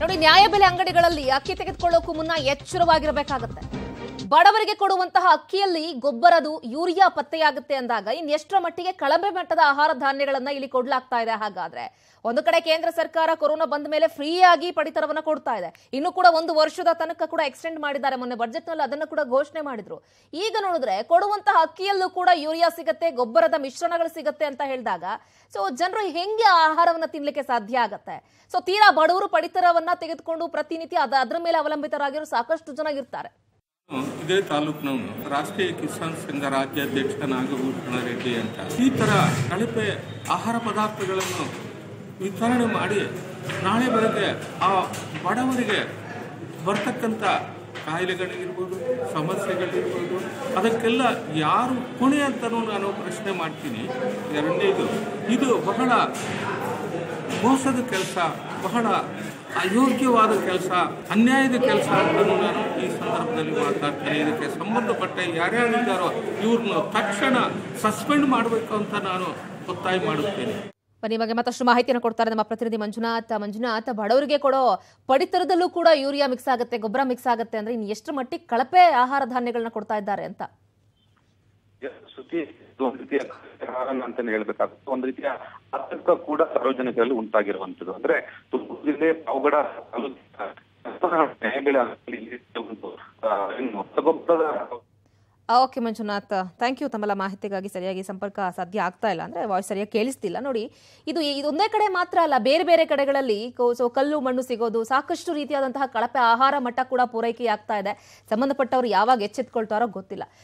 ನೋಡಿ ನ್ಯಾಯಬೆಲೆ ಅಂಗಡಿಗಳಲ್ಲಿ ಅಕ್ಕಿ ತೆಗೆದುಕೊಳ್ಳೋಕು ಮುನ್ನ ಎಚ್ಚರವಾಗಿರಬೇಕಾಗತ್ತೆ ಬಡವರಿಗೆ ಕೊಡುವಂತಹ ಅಕ್ಕಿಯಲ್ಲಿ ಗೊಬ್ಬರದು ಯೂರಿಯಾ ಪತ್ತೆಯಾಗುತ್ತೆ ಅಂದಾಗ ಇನ್ನೆಷ್ಟರ ಮಟ್ಟಿಗೆ ಕಳಪೆ ಮಟ್ಟದ ಆಹಾರ ಧಾನ್ಯಗಳನ್ನ ಇಲ್ಲಿ ಕೊಡ್ಲಾಗ್ತಾ ಇದೆ ಹಾಗಾದ್ರೆ ಒಂದು ಕಡೆ ಕೇಂದ್ರ ಸರ್ಕಾರ ಕೊರೋನಾ ಬಂದ ಮೇಲೆ ಫ್ರೀಯಾಗಿ ಪಡಿತರವನ್ನ ಕೊಡ್ತಾ ಇದೆ ಇನ್ನು ಕೂಡ ಒಂದು ವರ್ಷದ ತನಕ ಕೂಡ ಎಕ್ಸ್ಟೆಂಡ್ ಮಾಡಿದ್ದಾರೆ ಮೊನ್ನೆ ಬಜೆಟ್ ನಲ್ಲಿ ಅದನ್ನು ಕೂಡ ಘೋಷಣೆ ಮಾಡಿದ್ರು ಈಗ ನೋಡಿದ್ರೆ ಕೊಡುವಂತಹ ಅಕ್ಕಿಯಲ್ಲೂ ಕೂಡ ಯೂರಿಯಾ ಸಿಗತ್ತೆ ಗೊಬ್ಬರದ ಮಿಶ್ರಣಗಳು ಸಿಗತ್ತೆ ಅಂತ ಹೇಳಿದಾಗ ಸೊ ಜನರು ಹೆಂಗೆ ಆಹಾರವನ್ನ ತಿನ್ಲಿಕ್ಕೆ ಸಾಧ್ಯ ಆಗತ್ತೆ ಸೊ ತೀರಾ ಬಡವರು ಪಡಿತರವನ್ನ ತೆಗೆದುಕೊಂಡು ಪ್ರತಿನಿತ್ಯ ಅದ ಅದ್ರ ಮೇಲೆ ಅವಲಂಬಿತರಾಗಿರೋ ಸಾಕಷ್ಟು ಜನ ಇರ್ತಾರೆ ಇದೇ ತಾಲೂಕಿನವನು ರಾಷ್ಟ್ರೀಯ ಕಿಸಾನ್ ಸಂಘ ರಾಜ್ಯಾಧ್ಯಕ್ಷ ನಾಗಭೂಷಣ ರೆಡ್ಡಿ ಅಂತ ಈ ತರ ಕಳಪೆ ಆಹಾರ ಪದಾರ್ಥಗಳನ್ನು ವಿತರಣೆ ಮಾಡಿ ನಾಳೆ ಬೆಳಗ್ಗೆ ಆ ಬಡವರಿಗೆ ಬರ್ತಕ್ಕಂಥ ಕಾಯಿಲೆಗಳಿರ್ಬೋದು ಸಮಸ್ಯೆಗಳಿರ್ಬೋದು ಅದಕ್ಕೆಲ್ಲ ಯಾರು ಹೊಣೆ ಅಂತಲೂ ನಾನು ಪ್ರಶ್ನೆ ಮಾಡ್ತೀನಿ ಎರಡನೇದು ಇದು ಬಹಳ ಮೋಸದ ಕೆಲಸ ಬಹಳ ಅಯೋಗ್ಯವಾದ ಕೆಲಸ ಅನ್ಯಾಯದ ಕೆಲಸ ಅಂತಲೂ ನಾನು ಈ ಸಂದರ್ಭದಲ್ಲಿ ಮಾತಾಡ್ತೇನೆ ಇದಕ್ಕೆ ಸಂಬಂಧಪಟ್ಟ ಯಾರ್ಯಾರಿದ್ದಾರೋ ಇವ್ರನ್ನ ತಕ್ಷಣ ಸಸ್ಪೆಂಡ್ ಮಾಡಬೇಕು ಅಂತ ನಾನು ಒತ್ತಾಯ ಮಾಡುತ್ತೇನೆ ಬನ್ನಿ ಬಗ್ಗೆ ಮತ್ತಷ್ಟು ಮಾಹಿತಿಯನ್ನು ಕೊಡ್ತಾರೆ ನಮ್ಮ ಪ್ರತಿನಿಧಿ ಮಂಜುನಾಥ್ ಮಂಜುನಾಥ್ ಬಡವರಿಗೆ ಕೊಡೋ ಪಡಿತರದಲ್ಲೂ ಕೂಡ ಯೂರಿಯಾ ಮಿಕ್ಸ್ ಆಗುತ್ತೆ ಗೊಬ್ಬರ ಮಿಕ್ಸ್ ಆಗುತ್ತೆ ಅಂದ್ರೆ ಇನ್ನು ಎಷ್ಟು ಮಟ್ಟಿಗೆ ಕಳಪೆ ಆಹಾರ ಧಾನ್ಯಗಳನ್ನ ಕೊಡ್ತಾ ಇದ್ದಾರೆ ಅಂತ ಸುದ್ದಿ ಇದು ಒಂದು ರೀತಿಯ ಕಾರಣ ಅಂತಾನೆ ಹೇಳ್ಬೇಕಾಗುತ್ತೆ ಒಂದು ರೀತಿಯ ಆತಂಕ ಕೂಡ ಸಾರ್ವಜನಿಕರಲ್ಲಿ ಉಂಟಾಗಿರುವಂತದ್ದು ಅಂದ್ರೆ ತುಮಕೂರು ಜಿಲ್ಲೆ ಪಾವಗಡ ತಾಲೂಕಿನ ನ್ಯಾಯಬೆಲೆ ಅಂಗಡಿಯಲ್ಲಿ ಈ ರೀತಿಯ ಒಂದು ಆ, ಏನು ರಸಗೊಬ್ಬರದ ಓಕೆ ಮಂಜುನಾಥ್ ಥ್ಯಾಂಕ್ ಯು ತಮ್ಮೆಲ್ಲ ಮಾಹಿತಿಗಾಗಿ ಸರಿಯಾಗಿ ಸಂಪರ್ಕ ಸಾಧ್ಯ ಆಗ್ತಾ ಇಲ್ಲ ಅಂದ್ರೆ ವಾಯ್ಸ್ ಸರಿಯಾಗಿ ಕೇಳಿಸ್ತಿಲ್ಲ ನೋಡಿ ಇದು ಇದೊಂದೇ ಕಡೆ ಮಾತ್ರ ಅಲ್ಲ ಬೇರೆ ಬೇರೆ ಕಡೆಗಳಲ್ಲಿ ಕೋ- ಸೊ ಕಲ್ಲು ಮಣ್ಣು ಸಿಗೋದು ಸಾಕಷ್ಟು ರೀತಿಯಾದಂತಹ ಕಳಪೆ ಆಹಾರ ಮಟ್ಟ ಕೂಡ ಪೂರೈಕೆ ಆಗ್ತಾ ಇದೆ ಸಂಬಂಧಪಟ್ಟವರು ಯಾವಾಗ ಎಚ್ಚೆತ್ಕೊಳ್ತಾರೋ ಗೊತ್ತಿಲ್ಲ